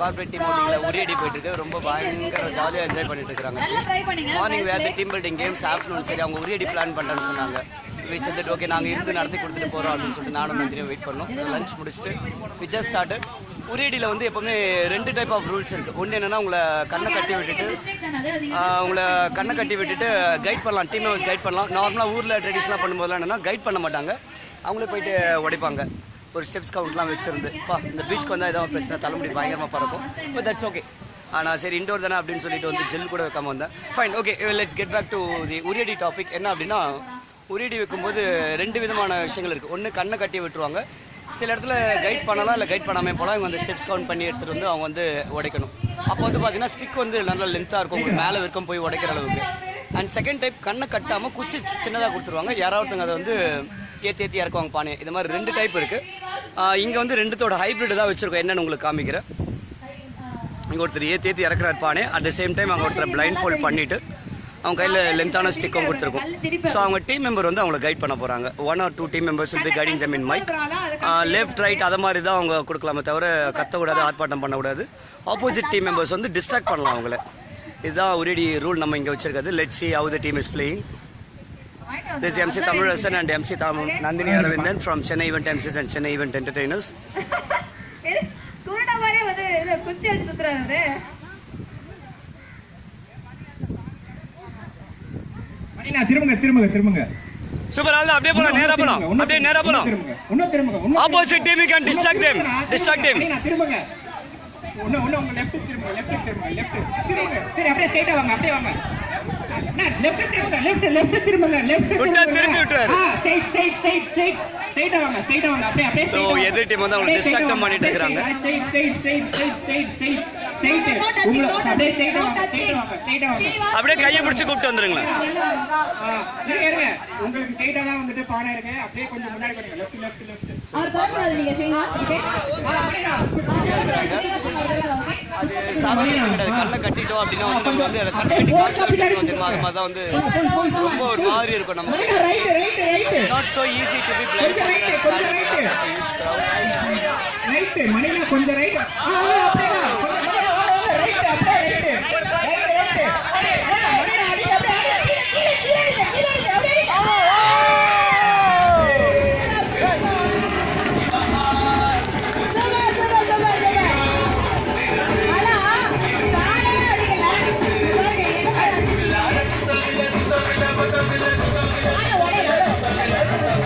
Corporate team மீட்டிங்கில் உரியடி போயிட்டு இருக்கு ரொம்ப பயங்கர ஜாலியாக என்ஜாய் பண்ணிட்டு இருக்காங்க நல்லா ட்ரை பண்ணீங்க மார்னிங் வேறு டீம் பில்டிங் கேம்ஸ் ஆஃப்டர்நூன் சரி அவங்க உரியடி பிளான் பண்ணுறேன்னு சொன்னாங்க வி செஞ்சுட்டு ஓகே நாங்கள் இருந்து நடத்தி கொடுத்துட்டு போகிறோம் அப்படின்னு சொல்லிட்டு நானும் நந்திரியும் வெயிட் பண்ணோம் லஞ்ச் முடிச்சுட்டு வி ஜஸ்ட் ஸ்டார்டட் உரியடியில் வந்து எப்போவுமே ரெண்டு டைப் ஆஃப் ரூல்ஸ் இருக்குது ஒன்று என்னென்னா உங்களை கண்ணை கட்டி விட்டுட்டு ஆஹ் உங்களை கண்ணை கட்டி விட்டுட்டு கைட் பண்ணலாம் டீம் மெம்பர்ஸ் கைட் பண்ணலாம் நார்மலாக ஊரில் ட்ரெடிஷ்னலாக பண்ணும்போதெல்லாம் என்னென்னா கைட் பண்ண மாட்டாங்க அவங்களே போயிட்டு உடைப்பாங்க ஒரு ஸ்டெப்ஸ் கவுண்ட்லாம் வச்சிருந்து பா இந்த பீச்சுக்கு வந்தால் ஏதாவது பிரச்சனை தலைமுடி பயங்கரமாக பறக்கும் பட் தட்ஸ் ஓகே ஆனால் சரி இண்டோர் தானே அப்படின்னு சொல்லிட்டு வந்து ஜெல் கூட வைக்காம வந்தேன் fine okay let's get back to the uriyadi topic என்ன அப்படின்னா உரியடி வைக்கும்போது ரெண்டு விதமான விஷயங்கள் இருக்குது ஒன்று கண்ணை கட்டி விட்டுருவாங்க சில இடத்துல கைட் பண்ணலாம் இல்லை கைட் பண்ணாமல் போகலாம் இவங்க வந்து ஸ்டெப்ஸ் கவுண்ட் பண்ணி எடுத்துகிட்டு வந்து அவங்க வந்து உடைக்கணும் அப்போ வந்து பார்த்தீங்கன்னா ஸ்டிக் வந்து நல்லா லென்த்தாக இருக்கும் உங்களுக்கு மேலே வரைக்கும் போய் உடைக்கிற அளவுக்கு அண்ட் செகண்ட் டைப் கண்ணை கட்டாமல் குச்சி சின்னதாக கொடுத்துருவாங்க யாராவது அதை வந்து ஏற்றி ஏற்றி இறக்குவாங்க பானை இது மாதிரி ரெண்டு டைப் இருக்குது இங்கே வந்து ரெண்டுத்தோட ஹைப்ரிட் தான் வச்சுருக்கோம் என்னென்னு உங்களுக்கு காமிக்கிறேன் இங்கே ஒருத்தர் ஏற்றி ஏற்றி இறக்குறாரு பானை அட் த சேம் டைம் அவங்க ஒருத்தர் பிளைண்ட் ஃபோல்ட் பண்ணிவிட்டு அவங்க கையில் லென்த்தான ஸ்டிக்கும் கொடுத்துருக்கோம் ஸோ அவங்க டீம் மெம்பர் வந்து அவங்கள கைட் பண்ண போகிறாங்க one or two team members will be guiding them in mic left right அதை மாதிரி தான் அவங்க கொடுக்கலாமே தவிர கத்தக்கூடாது ஆர்ப்பாட்டம் பண்ணக்கூடாது ஆப்போசிட் டீம் மெம்பர்ஸ் வந்து டிஸ்ட்ராக்ட் பண்ணலாம் அவங்கள இதுதான் ஒரேடி ரூல் நம்ம இங்கே வச்சிருக்கிறது let see how the team is playing This is MC Tamurasan and MC Tam Nandini Aravindan from Chennai Event MCs and Chennai Event Entertainers. குருடா மாதிரியே வந்து இது குச்சி எடுத்து சுத்துறாரு மணினா திரும்புங்க திரும்புங்க திரும்புங்க சூப்பர் ஆள் அப்படியே போலாம் நேரா போலாம் இன்னும் அப்படியே நேரா போலாம் திரும்புங்க இன்னும் திரும்புங்க இன்னும் Opposite team you can distract them. Distract them. மணினா திரும்புங்க இன்னும் இன்னும் உங்க லெஃப்ட் திரும்புங்க லெஃப்ட் திரும்புங்க லெஃப்ட் திரும்புங்க சரி அப்படியே ஸ்ட்ரைட்டா வாங்க அப்படியே வாங்க லெஃப்ட் திரும்புங்க லெஃப்ட் லெஃப்ட் திரும்புங்க லெஃப்ட் விட்டா திருப்பி விட்டுறாரு. ஸ்ட்ரைட் ஸ்ட்ரைட் ஸ்ட்ரைட் ஸ்ட்ரைட் ஸ்ட்ரைட்டா வாங்க ஸ்ட்ரைட்டா வாங்க அப்படியே அப்படியே So, எதிர் team வந்து அவங்களை distract பண்ணிட்டு இருக்காங்க. Straight straight straight straight straight straight straight உங்களை அப்படியே ஸ்ட்ரைட்டா வாங்க ஸ்ட்ரைட்டா வாங்க ஸ்ட்ரைட்டா வாங்க அப்படியே கையை பிடிச்சு கூப்பிட்டு வந்துருங்களேன் ஆ, இருங்க, இருங்க. உங்களுக்கு ஸ்ட்ரைட்டா தான் வந்துட்டு பானை இருக்கு அப்படியே கொஞ்சம் முன்னாடி பண்ணுங்க லெஃப்ட் லெஃப்ட் லெஃப்ட் அவர் தொடக்கூடாது நீங்க ஸ்ரீனிவாஸ் ஓகே அது சாதாரண விஷயம் கிடையாது கண்ணை கட்டிட்டோம் அப்படின்னா வந்து நம்ம வந்து அதை கண்ணை கட்டி காய்ச்சல் விட்டுட்டு வந்துருமா அது மாதிரி தான் வந்து ரொம்ப ஒரு மாதிரி இருக்கும் நமக்கு right right right not so easy to be கொஞ்சம் right, கொஞ்சம் right. ரைட் மணினா கொஞ்சம் ரைட் ஆ ஆ, அப்படிதான் கொஞ்சம் ரைட் அப்படியே ரைட் ரைட் ரைட் மணினா அடி அப்படியே அடி கீழே கீழே அடிங்க கீழே அடிங்க அப்படியே அடிங்க. சூப்பர் சூப்பர் சூப்பர் சூப்பர் ஆனா நானே அடிக்கல பாருங்க என்ன ஆனா உடையல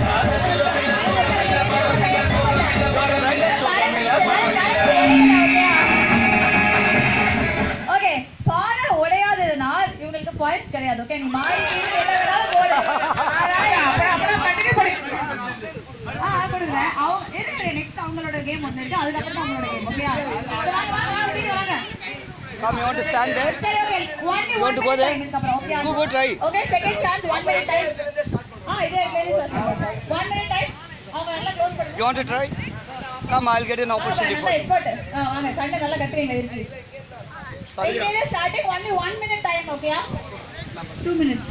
ஓகே பானை உடையாததுனால் இவங்களுக்கு பாயிண்ட்ஸ் கிடையாது ஓகே நீ மாறி கீழே என்ன வேணாலும் போடு அப்படியே அப்படியே கண்டினியூ பண்ணி ஆ கொடுங்க அவங்க இருங்க நெக்ஸ்ட் அவங்களோட கேம் ஒன்று இருக்கு அதுக்கப்புறம் அவங்களோட கேம் ஓகே வாங்க வாங்க வாங்க வீடு வாங்க Come, you want to stand there? சரி okay one You want to go there? Okay Go, go, try. Okay second chance one minute time ஆ இதே கேள்வி சார் ஒன் மினிட் டைம் அவங்க நல்லா க்ளோஸ் பண்ணுங்க You want to try? Come, I'll get an opportunity for நல்லா you. Effort வாங்க கண்ணை நல்லா கட்டுறீங்க இருக்கு Sorry. இதே starting only one minute time ஓகேயா டூ மினிட்ஸ்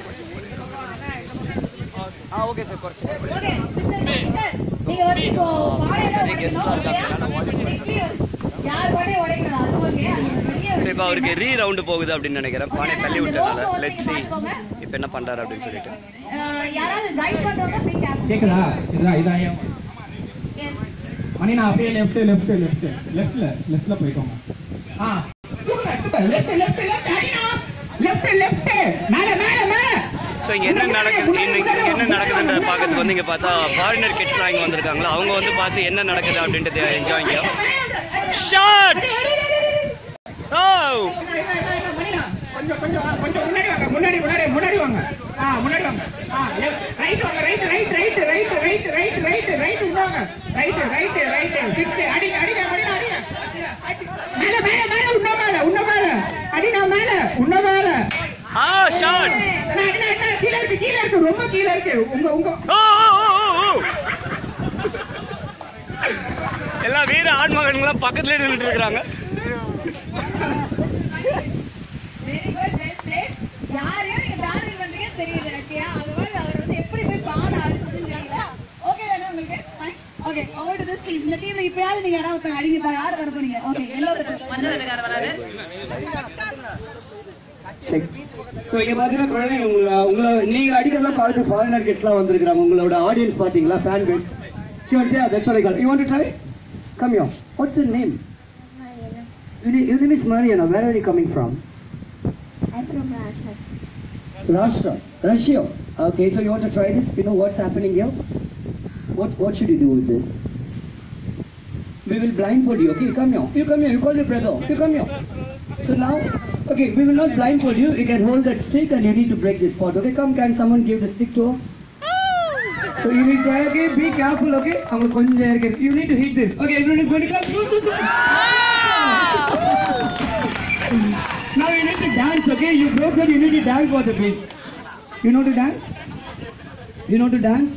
ஆ ஓகே சார் குறைச்சி ஓகே சார் நீங்க வந்து இப்போ பாடையில guest-ஆ உடைக்கணும் இருக்காங்க, ஓகேயா யார் பாடையை உடைக்கணும் அது ஓகே அது ஒரு பெரிய ஸோ இப்போ அவருக்கு ரீ ரவுண்டு போகுது அப்படின்னு நினைக்கிறேன் பானை தள்ளி விட்டனால லெட் சி இப்போ என்ன பண்ணுறாரு அப்படின்னு சொல்லிட்டு அஹ் யாராவது கைட் பண்றவங்க பி கேப் கேக்குதா இதுதான் இதான் ஏன் மணி நான் அப்படியே லெஃப்ட் லெஃப்ட் லெஃப்ட் லெஃப்ட்ல லெஃப்ட்ல போய்க்கோங்க ஆ லெஃப்ட் லெஃப்ட் லெஃப்ட் அடினா லெஃப்ட் லெஃப்ட் மேல மேல மேல ஸோ இங்கே என்ன நடக்குது இன்னைக்கு இங்கே என்ன நடக்குதுன்றத பார்க்கறதுக்கு வந்து இங்கே பார்த்தா ஃபாரினர் கிட்ஸ்லாம் இங்கே வந்திருக்காங்களா அவங்க வந்து பார்த்து என்ன நடக்குது அப்படின்ட்டு என்ஜாய்ங்க ஷார்ட் ஓ கொஞ்சம் கொஞ்சம் கொஞ்சம் முன்னாடி வாங்க முன்னாடி முன்னாடி முன்னாடி வாங்க ஆ முன்னாடி வாங்க ஆ ரைட் வாங்க right right right right right right right right வாங்க ரைட் ரைட் ரைட் ஃபிக்ஸ் அடிங்க அடிங்க அடிங்க அடிங்க மேல மேல மேல உன்ன மேல உன்ன மேல அடிங்க மேல உன்ன மேல ஆ ஷார்ட் அண்ணா, அண்ணா, அண்ணா, கீழ இருக்கு கீழ இருக்கு ரொம்ப கீழ இருக்கு உங்க உங்க ஓ ஓ, ஓ, ஓ. எல்லாம் வீர ஆண்மகன்களாம் பக்கத்துல நின்றுட்டு இருக்கிறாங்க வெரி குட் வெல் பிளேட் யாரையும் நீங்க டார்கெட் பண்றீங்கன்னு தெரியுது ஓகேயா அது மாதிரி அவர் வந்து எப்படி போய் பாட அடிச்சதுன்னு தெரியல ஓகே தானே உங்களுக்கு okay over to this team. இந்த டீம்ல இப்பயாவது நீங்க யாராவது ஒருத்தங்க அடிங்க யார் வர போறீங்க ஓகே எல்லோ மஞ்சள் சட்டைக்காரர் வராரு சரி ஸோ இங்கே பார்த்தீங்கன்னா குழந்தைங்க உங்களை உங்களை நீங்கள் அடிக்கிறதெல்லாம் பார்த்து ஃபாரினர் கெஸ்ட்லாம் வந்திருக்கிறாங்க உங்களோட ஆடியன்ஸ் பார்த்தீங்களா fan base sure say that's what I call you want to try come yo what's your name Your name is Mariana. Where are you coming from? I'm from Russia. Russia. Russia. Okay, so you want to try this? You know what's happening here? What What should you do with this? We will blindfold you. Okay, you come here. You come here. You call your brother. You come here. So now, okay, we will not blindfold you. You can hold that stick and you need to break this pot. Okay, come. Can someone give the stick to her? So you need to okay. Be careful. Okay, அவங்களுக்கு கொஞ்சம் இருக்கு. You need to hit this. Okay, everyone is going to come. Now you need to dance. Okay, you broke it. You need to dance for the beats. You know to dance? You know to dance?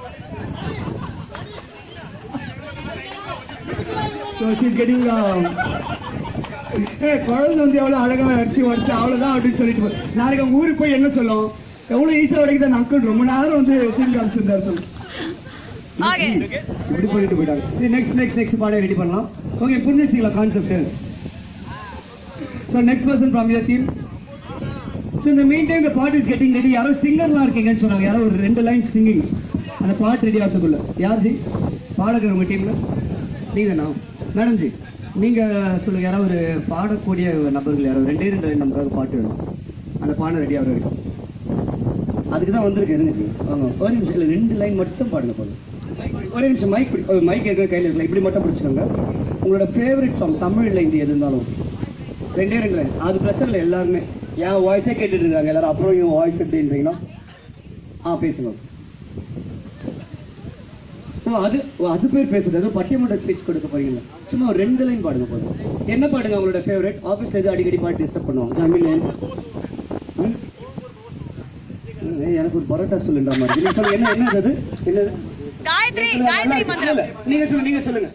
So she's getting um, ஏ குழந்தை வந்து எவ்வளோ அழகாக அடிச்சு உடச்சு அவ்வளோதான் அப்படின்னு சொல்லிட்டு போ- நாளைக்கு அவங்க ஊருக்கு போய் என்ன சொல்லும் எவ்வளோ ஈஸியாக உடைக்குது அந்த அங்கிள் ரொம்ப நேரம் வந்து சீன் காமிச்சிருந்தார் சொல்லு ஓகே இப்படி போயிட்டு போயிட்டாங்க நெக்ஸ்ட் நெக்ஸ்ட் நெக்ஸ்ட் பாடம் ரெடி பண்ணலாம் ஓகே புரிஞ்சுச்சிங்களா concept so next person from your team so இந்த மீன் டைம் இந்த பாட் இஸ் கெட்டிங் ரெடி யாரோ சிங்கர்லாம் இருக்கீங்கன்னு சொன்னாங்க யாரோ ஒரு ரெண்டு லைன் சிங்கிங் அந்த பாட் ரெடி ஆகிறதுக்குள்ள யார் ஜி பாடகர் உங்கள் டீமில் நீங்கள் தானா மேடம் ஜி நீங்கள் சொல்லுங்க யாரோ ஒரு பாடக்கூடிய நபர்கள் யாரோ ரெண்டே ரெண்டு லைன் நமக்காக பாட்டு வேணும் அந்த பாடம் ரெடி ஆகிற வரைக்கும் அதுக்கு தான் வந்திருக்கு இருந்துச்சு வாங்க ஒரு நிமிஷம் இல்லை ரெண்டு லைன் மட்டும் பாடுங்க போதும் ஒரே நிமிஷம் மைக் மைக் இருக்கிற கையில் இருக்கலாம் இப்படி மட்டும் பிடிச்சிக்கோங்க உங்களோட ஃபேவரட் சாங் தமிழில் இந்த எது இருந்தாலும் ரெண்டே ரெண்டு லைன் அது பிரச்சனை இல்லை எல்லாருமே என் வாய்ஸே கேட்டுட்டு இருக்காங்க எல்லாரும் அப்புறம் என் வாய்ஸ் எப்படின்றீங்கன்னா ஆ பேசுங்க ஓ அது ஓ அது பேர் பேசுறது ஏதோ பட்டியமன்ற ஸ்பீச் கொடுக்க போறீங்களா சும்மா ஒரு ரெண்டு லைன் பாடுங்க போதும் என்ன பாடுங்க உங்களோட ஃபேவரட் ஆஃபீஸ்ல எது அடிக்கடி பாட்டு டிஸ்டர்ப் பண்ணுவாங்க ஜமீன் எனக்கு ஒரு பரோட்டா சொல்லுன்ற மாதிரி நீங்க சொல்லுங்க என்ன என்ன அது என்னது காயத்ரி சொல்லுங்க, காயத்ரி நல்லா மந்திரம் இல்ல, நீங்க சொல்லுங்க நீங்க சொல்லுங்க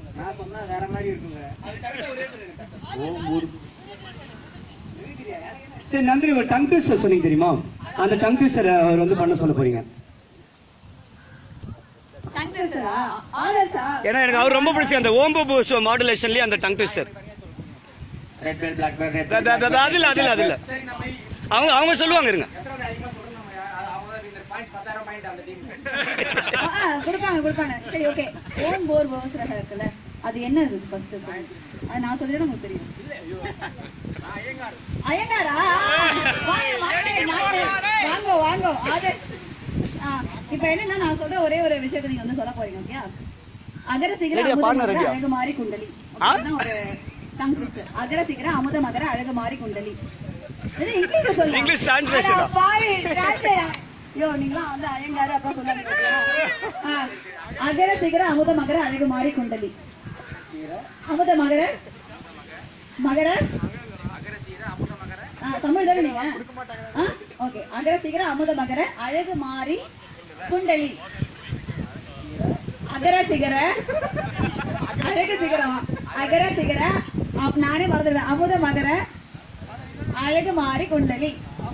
சரி நந்தினி ஒரு டங் ட்விஸ்டர் சொன்னீங்க தெரியுமா அந்த டங் ட்விஸ்டர் அவர் வந்து பண்ண சொல்ல போறீங்க ஆதர்ஷா ஏன்னா எனக்கு அவர் ரொம்ப பிடிச்ச அந்த ஓம்பு பூஸ் மாடுலேஷன்லயே அந்த tongue twister red bell black bell red அதில் அதில் அதில் அவங்க அவங்க சொல்லுவாங்க இருங்க ஆ, ஆ, கொடுப்பாங்க கொடுப்பாங்க சரி ஓகே ஓம் போர் பவஸ் ரகம் இருக்குல்ல அது என்ன இது ஃபர்ஸ்ட் சொல்லுங்க அது நான் சொல்லிதான் உங்களுக்கு தெரியும் ஐயங்காரா வாங்க வாங்க வாங்க வாங்க வாங்க ஆதர் ஆ இப்போ என்னன்னா நான் சொல்ற ஒரே ஒரு விஷயத்தை நீங்க வந்து சொல்ல போறீங்க ஓகே அகர சிகர ரெடியா, அமுத partner மகர ரெடியா? அழகு மாறி குண்டலி அதுதான் ஒரு டங் ட்விஸ்டர் அகர சிகர அமுத மகர அழகு மாறி குண்டலி இது இங்கிலீஷ்ல சொல்லலாம் English translation அட தான். பாவி, translation. ஐயோ நீங்களாம் வந்து ஐயங்காரு அப்பா சொல்லாதீங்க ஆ, அகர சிகர அமுத மகர அழகு மாறி குண்டலி அமுத மகர மகர ஆ, தமிழ் தானே நீங்க ஓகே அகர சிகர அமுத மகர அழகு மாறி குண்டலி அகர சிகர அழகு சிகரம் அகர சிகர அப்- நானே மறந்துடுவேன் அமுத மகர அழகு மாறி குண்டலி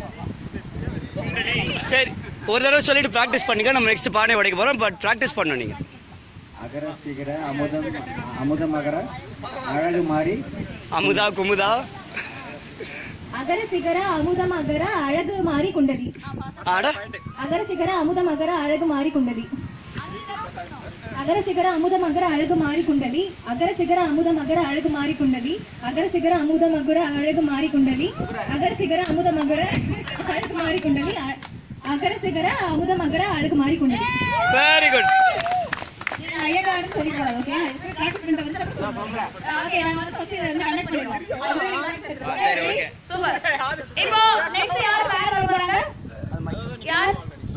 சரி ஒரு தடவை சொல்லிட்டு ப்ராக்டிஸ் பண்ணுங்க நம்ம நெக்ஸ்ட் பானை உடைக்க போறோம் பட் ப்ராக்டிஸ் பண்ணணும் நீங்க அகர சிகர அமுதம் அமுதம் அகர அழகு மாறி அமுதா குமுதா அகர சிகர அமுதம் அகர அழகு மாறி குண்டலி ஆட அகர சிகர அமுதம் அகர அழகு மாறி குண்டலி அகர சிகர அமுதம் அகர அழகு மாறி குண்டலி அகர சிகர அமுதம் அகர அழகு மாறி குண்டலி அகர சிகர அமுதம் அகர அழகு மாறி குண்டலி அகர சிகர அமுதம் அகர அழகு மாறி குண்டலி அ- அகர சிகர அமுதம் அகர அழகு மாறி குண்டலி வெரி குட் நீங்க ஐயங்காருன்னு சொல்லி போறாங்க ஓகே ப்ராக்டிஸ் பண்ணிட்டு வந்து நம்ம சொல்றோம் ஓகே நான் வந்து ஃபர்ஸ்ட் இதை வந்து கனெக்ட் பண்ணிடுவோம் சரி ஓகே சூப்பர் இப்போ நெக்ஸ்ட் யார் பேர் வர போறாங்க யார்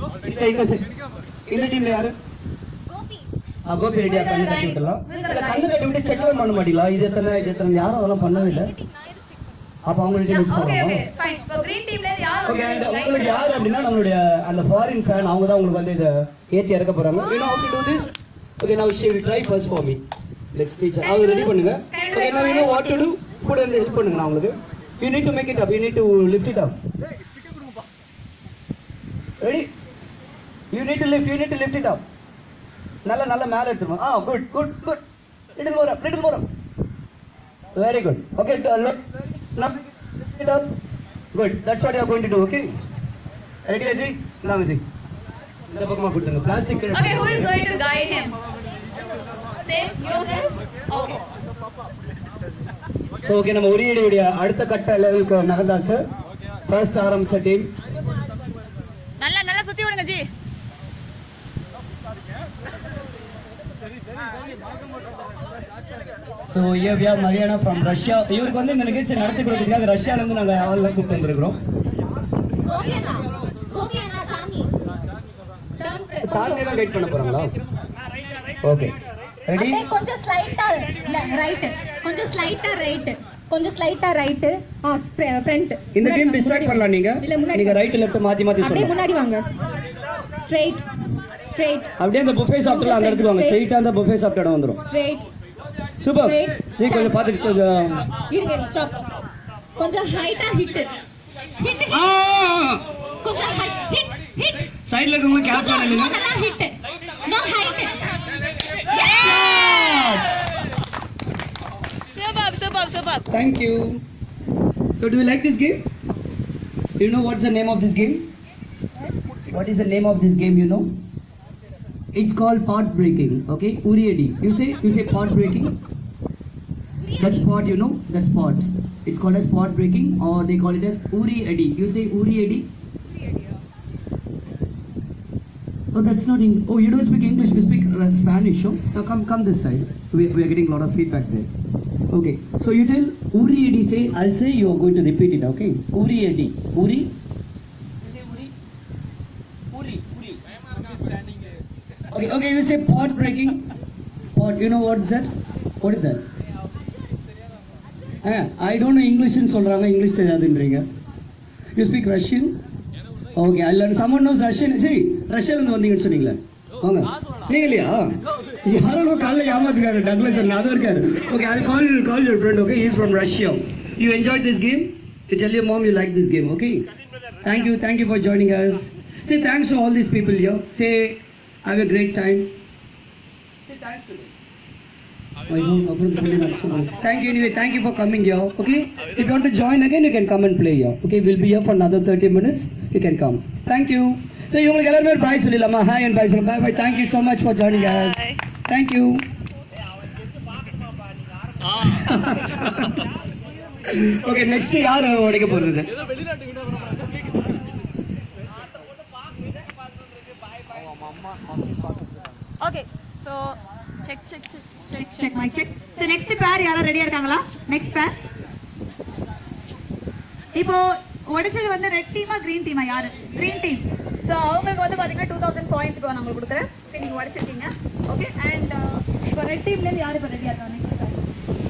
இந்த டீம்ல யாரு ஆ, கோபி ரெடியா கண்ணு கட்டி விட்டுலாம் இல்ல, கண்ணு கட்டி விட்டு செக் பண்ண மாட்டீங்களா இது எத்தனை இது எத்தனை யாரும் அதெல்லாம் பண்ணவே இல்லை அப்ப அவங்க டீம் யூஸ் ஓகே ஓகே பண்ணுவாங்க ஃபைன் இப்போ கிரீன் டீம்ல இருந்து யார் ஓகே அண்ட் உங்களுக்கு யார் அப்படின்னா நம்மளுடைய அந்த ஃபாரின் ஃபேன் அவங்க தான் உங்களுக்கு வந்து இதை ஏத்தி இறக்க போறாங்க you know how to do this okay now she will try first for me let's teach her அவங்க ரெடி பண்ணுங்க okay now you know what to do கூட இருந்து ஹெல்ப் பண்ணுங்க நான் உங்களுக்கு you need to make it up you need to lift it up ready you need to lift you need to lift it up நல்ல நல்ல மேலே எடுத்துருவோம் ஆ good good good little more up little more up very good okay it up good that's what you are going to to okay ready Ajay இந்தாங்க அஜய் இந்த பக்கமா கொடுத்துருங்க plastic Okay, who is going to guide him? Same, yourself? Okay. So okay நம்ம உரியடியுடைய அடுத்த கட்ட லெவலுக்கு நகர்ந்தாச்சு first ஆரம்பிச்ச டீம் நல்லா நல்லா சுத்தி விடுங்க ji so here we are Mariana from Russia இவருக்கு வந்து இந்த நிகழ்ச்சி நடத்தி கொடுக்கறதுக்காக ரஷ்யால இருந்து நாங்கள் ஆள்லாம் கூப்பிட்டு வந்திருக்கிறோம் கோகியனா கோகியனா சாமி Turn front. சார்லி தான் கைட் பண்ண போறாங்களா ஓகே ரெடி அப்படியே கொஞ்சம் ஸ்லைட்டா ரைட் கொஞ்சம் ஸ்லைட்டா ரைட் கொஞ்சம் ஸ்லைட்டா ரைட் ஆ ஃப்ரண்ட் இந்த டீம் டிஸ்ட்ராக்ட் பண்ணலாம் நீங்க இல்ல முன்னாடி நீங்க ரைட் லெஃப்ட் மாத்தி மாத்தி அப்படியே சொல்லலாம் முன்னாடி வாங்க ஸ்ட்ரைட் ஸ்ட்ரைட் அப்படியே அந்த புஃபே சாப்பிட்டு அந்த இடத்துக்கு வாங்க ஸ்ட்ரைட்டா அந்த புஃபே சாப்பிட்ட இடம் வந்துரும் ஸ்ட்ரைட் சூப்பர் Straight. நீ கொஞ்சம் பார்த்துட்டு கொஞ்சம் இருங்க ஸ்டாப் கொஞ்சம் ஹைட்டா ஹிட் ஹிட் ஆ கொஞ்சம் ஹிட் ஹிட் சைடுல இருக்கவங்க கேட்ச் கொஞ்சம் பண்ணுங்க நல்லா hit no hide Superb, superb, superb. Thank you. So, do you like this game? Do you know what's the name of this game? What is the name of this game? You know? It's called pot breaking. Okay, Uriadi. You say you say pot breaking. That's pot. You know that's pot. It's called as pot breaking, or they call it as Uri Adi. You say Uri Adi. Oh, that's not English. Oh, you don't speak English. You speak uh, Spanish. Oh, now come, come this side. We, we are getting a lot of feedback there. Okay, so you tell Uri Edi. Say, I'll say. You are going to repeat it. Okay, Uri Edi. Uri. Okay, okay. You say pot breaking. Pot. You know what is that? What is that? Ah, I don't know English ன்னு சொல்றாங்க English தெரியாதுன்றீங்க you speak Russian okay அல்ல சம்மன் நோஸ் Russian சரி ரஷ்யால இருந்து வந்தீங்கன்னு சொன்னீங்களே வாங்க நீங்க இல்லையா யாரோ நம்ம காலைல ஏமாத்துக்காரு டக்ளஸ் அண்ணா அதுவும் இருக்காரு okay I call you call your friend okay is from Russia you enjoy this game you tell your mom you like this game okay thank you thank you for joining us say thanks to all these people yo say have a great time Thank you anyway. Thank you for coming here. Okay. If you want to join again, you can come and play here. Okay. We'll be here for another 30 minutes. You can come. Thank you. So இவங்களுக்கு எல்லாருமே பாய் சொல்லிடலாமா hi and bye சொல்லலாம் bye bye thank you so much for joining us thank you okay next யார் உடைக்க போறது Okay, so check, check, check, check. Check my check so next pair யாரும் ரெடியா இருக்காங்களா நெக்ஸ்ட் பேர் இப்போ உடைச்சது வந்து ரெட் டீமா கிரீன் டீமா யாரு கிரீன் டீம் ஸோ அவங்களுக்கு வந்து பாத்தீங்கன்னா டூ தௌசண்ட் பாயிண்ட்ஸ் இப்போ நான் உங்களுக்கு கொடுக்குறேன் சரி நீங்க உடைச்சிருக்கீங்க ஓகே அண்ட் இப்போ ரெட் டீம்ல இருந்து யாரு இப்போ ரெடியா இருக்காங்க நெக்ஸ்ட் பேர்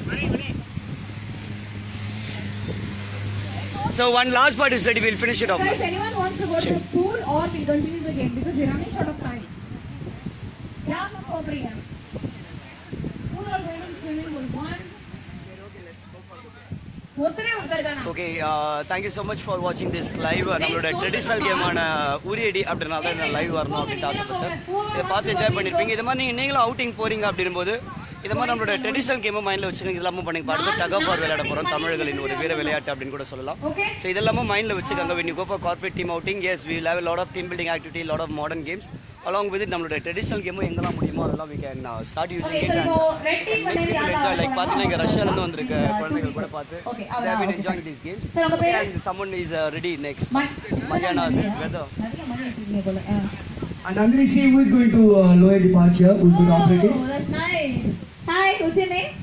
So one last part is ready. We'll finish it off. Guys, anyone wants to go to the pool or we continue the game because we're running short of time. Yeah, I'm cooperating. Pool or going to swimming pool? One. ஒருத்தரே ஒருத்தர் தானா okay thank you so much for வாட்சிங் this live நம்மளோட traditional கேமான உரியடி அப்படின்றனால நான் live வரணும் அப்படின்ட்டு ஆசைப்பட்டேன் இதை பார்த்து என்ஜாய் பண்ணியிருப்பீங்க இது மாதிரி நீங்கள் நீங்களும் அவுட்டிங் போறீங்க அப்படின்போது இது மாதிரி நம்மளோட ட்ரெடிஷ்னல் கேமை மைண்டில் வச்சுக்கோங்க இதெல்லாமும் பண்ணி பாருங்க டக் ஆஃப் வார் விளையாட போகிறோம் தமிழர்களின் ஒரு வீர விளையாட்டு அப்படின்னு கூட சொல்லலாம் Okay. ஸோ இதெல்லாமும் மைண்டில் வச்சுக்கோங்க when you go for corporate team outing yes we will have a lot of team building activity lot of modern games along with it நம்மளோட ட்ரெடிஷ்னல் கேமும் எங்கெல்லாம் முடியுமோ அதெல்லாம் we can uh, start using Okay, it so and இப்போ red team வந்து people enjoy like பார்த்தீங்கன்னா இங்கே ரஷ்யாலேருந்து வந்திருக்க குழந்தைகள் கூட பார்த்து Okay, they have been okay. enjoying these games Sir, உங்க பேரு? and someone is uh, ready next ம- Mariana's weather நிறைய மணி வச்சிருக்கீங்க போல ஆ. And Andri, see who is going to uh, lower the part here, who is going to operate it. Oh, that's nice. Hi, what's your name?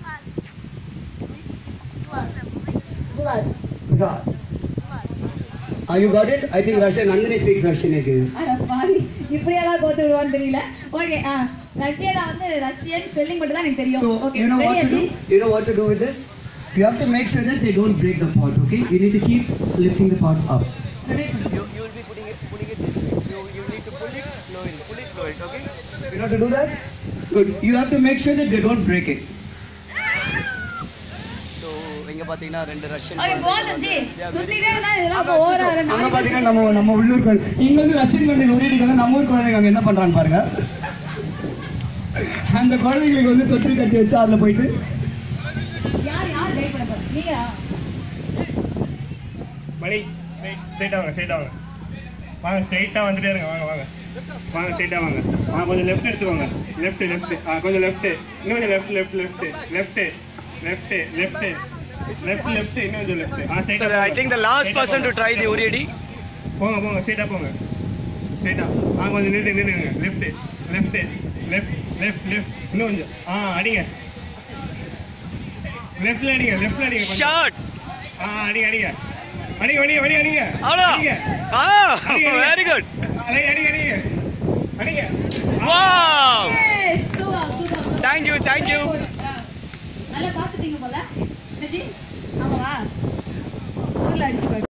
God. Ah, you got it? I think Russian. Nandini speaks Russian, I guess. அட பாவி இப்படியெல்லாம் கோத்து விடுவான்னு தெரியல okay ஆ ரஷ்யால வந்து Russian spelling மட்டும் தான் எனக்கு தெரியும் So, okay you know what to do? You know what to do with this? You have to make sure that they don't break the pot, okay? You need to keep lifting the pot up. you you will be putting it putting it this way. you you need to pull it blow it pull it blow it okay You know how to do that? Good. You have to make sure that they don't break it. so இங்க பாத்தீங்கன்னா ரெண்டு Russian okay போதும் G சுத்திட்டே இருந்தா இதெல்லாம் இப்போ ஓவரா அங்க பாத்தீங்கன்னா நம்ம நம்ம உள்ளூர் குழந்தை- இங்க வந்து ரஷ்யன் குழந்தைங்க ஒரே வந்து நம்ம ஊர் குழந்தைங்க அங்க என்ன பண்றாங்க பாருங்க அந்த குழந்தைங்களுக்கு வந்து தொட்டில் கட்டி வச்சு அதுல போயிட்டு யார் யார் கைட் பண்ண போறோம் நீங்களா மணி ஸ்ட்ரைட்டாக வாங்க ஸ்ட்ரைட்டாக வாங்க வாங்க ஸ்ட்ரைட்டாக வந்துட்டே இருங்க வாங்க வாங்க வாங்க ஸ்ட்ரைட்டாக வாங்க ஆ கொஞ்சம் லெஃப்ட் எடுத்துக்கோங்க லெஃப்ட் லெஃப்ட் ஆ கொஞ்சம் லெஃப்ட் இன்னும் கொஞ்சம் left left left left left left left left இன்னும் கொஞ்சம் லெஃப்ட் ஆ So ஸ்ட்ரைட்டாக I think the last person to try the உரியடி போங்க போங்க ஸ்ட்ரைட்டாக போங்க ஸ்ட்ரைட்டாக ஆ கொஞ்சம் நிறுத்து நிறுத்துங்க left left left left left இன்னும் கொஞ்சம் ஆ அடிங்க லெஃப்ட்ல அடிங்க லெஃப்ட்ல அடிங்க கொஞ்சம். ஷார்ட் ஆ அடிங்க அடிங்க அடிங்க அடிங்க அடிங்க அடிங்க அவ்வளோ அடிங்க ஆ வெரி குட் அடிங்க அடிங்க அடிங்க அடிங்க wow super super thank you thank you நல்லா பாத்துட்டீங்க போல நஜி ஆமாவா ஊர்ல அடிச்சு பாரு